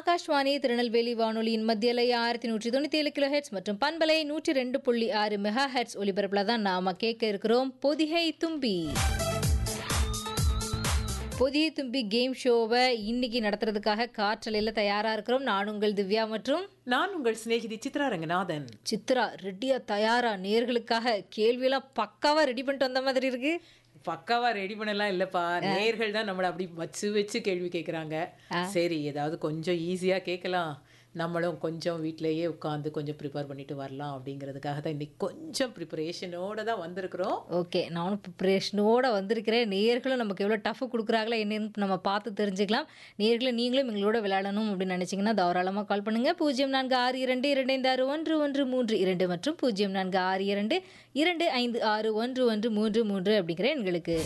ஆகாஷ்வாணி திருநெல்வேலி வானொலியின் மத்தியலை ஆயிரத்தி நூற்றி தொண்ணூற்றி ஏழு கிலோ ஹெட்ஸ் மற்றும் பண்பலை நூற்றி ரெண்டு புள்ளி ஆறு மெகா ஹெட்ஸ் ஒலிபரப்பில் தான் நாம கேட்க இருக்கிறோம் பொதிகை தும்பி பொதிகை தும்பி கேம் ஷோவை இன்னைக்கு நடத்துறதுக்காக காற்றலையில் தயாரா இருக்கிறோம் நான் உங்கள் திவ்யா மற்றும் நான் உங்கள் சிநேகிதி சித்ரா ரங்கநாதன் சித்ரா ரெடியா தயாரா நேர்களுக்காக கேள்வியெல்லாம் பக்காவா ரெடி பண்ணிட்டு வந்த மாதிரி இருக்கு பக்காவா ரெடி பண்ணலாம் இல்லப்பா நேர்கள் தான் நம்மள அப்படி வச்சு வச்சு கேள்வி கேட்குறாங்க சரி ஏதாவது கொஞ்சம் ஈஸியா கேட்கலாம் நம்மளும் கொஞ்சம் வீட்டிலேயே உட்காந்து கொஞ்சம் ப்ரிப்பேர் பண்ணிட்டு வரலாம் அப்படிங்கிறதுக்காக தான் இன்னைக்கு கொஞ்சம் ப்ரிப்பரேஷனோட தான் வந்திருக்கிறோம் ஓகே நானும் ப்ரிப்ரேஷனோட வந்திருக்கிறேன் நேர்களும் நமக்கு எவ்வளோ டஃப் கொடுக்குறாங்களா என்னன்னு நம்ம பார்த்து தெரிஞ்சுக்கலாம் நேர்களை நீங்களும் எங்களோட விளையாடணும் அப்படின்னு நினச்சிங்கன்னா தாராளமாக கால் பண்ணுங்கள் பூஜ்ஜியம் நான்கு ஆறு இரண்டு இரண்டு ஐந்து ஆறு ஒன்று ஒன்று மூன்று இரண்டு மற்றும் பூஜ்ஜியம் நான்கு ஆறு இரண்டு இரண்டு ஐந்து ஆறு ஒன்று ஒன்று மூன்று மூன்று அப்படிங்கிற எங்களுக்கு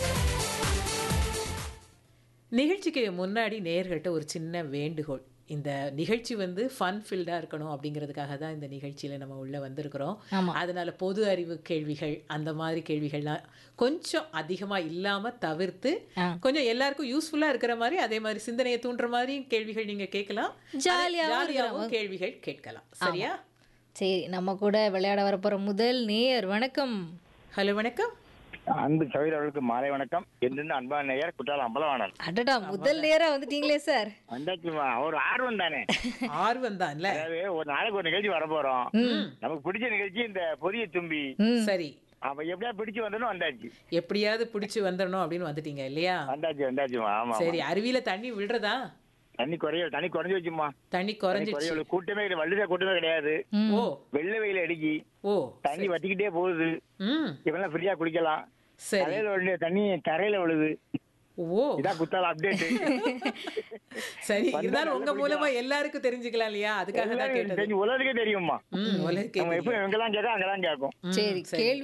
நிகழ்ச்சிக்கு முன்னாடி நேர்கள்ட்ட ஒரு சின்ன வேண்டுகோள் இந்த நிகழ்ச்சி வந்து ஃபன் ஃபில்டாக இருக்கணும் அப்படிங்கிறதுக்காக தான் இந்த நிகழ்ச்சியில் நம்ம உள்ளே வந்திருக்கிறோம் ஆமா. அதனால பொது அறிவு கேள்விகள் அந்த மாதிரி கேள்விகள்லாம் கொஞ்சம் அதிகமாக இல்லாமல் தவிர்த்து ஆ. கொஞ்சம் எல்லாருக்கும் யூஸ்ஃபுல்லாக இருக்கிற மாதிரி அதே மாதிரி சிந்தனையை தூண்டுற மாதிரி கேள்விகள் நீங்கள் கேட்கலாம் ஜாலியாவும் ஜாலியாகவும் கேள்விகள் கேட்கலாம் சரியா சரி நம்ம கூட விளையாட வரப்போகிற முதல் நேயர் வணக்கம் ஹலோ வணக்கம் அன்பு சகோதரர்களுக்கு மாலை வணக்கம் என்று அன்பான நேயர் குற்றாலம் அம்பலவாணன் அடடா முதல் நேரம் வந்துட்டீங்களே சார் வந்தாச்சுமா ஒரு ஆர்வம் தானே ஆர்வம் தான்ல அதாவது ஒரு நாளைக்கு ஒரு நிகழ்ச்சி வர போறோம் நமக்கு பிடிச்ச நிகழ்ச்சி இந்த பொதிய தும்பி சரி அப்ப எப்படியா பிடிச்சு வந்தோம் வந்தாச்சு எப்படியாவது பிடிச்சி வந்துடணும் அப்படின்னு வந்துட்டீங்க இல்லையா வந்தாச்சு வந்தாச்சுமா ஆமா சரி அருவியில தண்ணி விழுறதா தண்ணி குறைய தண்ணி குறைஞ்சு வச்சுமா தண்ணி தண்ணி குறைஞ்சிடுச்சு குறைய கூட்டமே கிடையாது வள்ளுத கூட்டமே கிடையாது ஓ வெள்ளை வெயில் அடிக்கி ஓ தண்ணி வத்திக்கிட்டே போகுது ம் இப்பெல்லாம் ஃப்ரீயா குளிக்கலாம் சரி தலையில விழுந்த தண்ணி தரையில விழுது ஓ இதான் குத்தால அப்டேட் சரி இருந்தாலும் உங்க மூலமா எல்லாருக்கும் தெரிஞ்சுக்கலாம் இல்லையா அதுக்காக தான் கேட்டது தெரிஞ்சு உலகத்துக்கே தெரியுமா ம் உலகே நம்ம எப்ப எங்கெல்லாம் கேட்க அங்கெல்லாம் கேட்கும் ம், சரி சரி. கேள்வி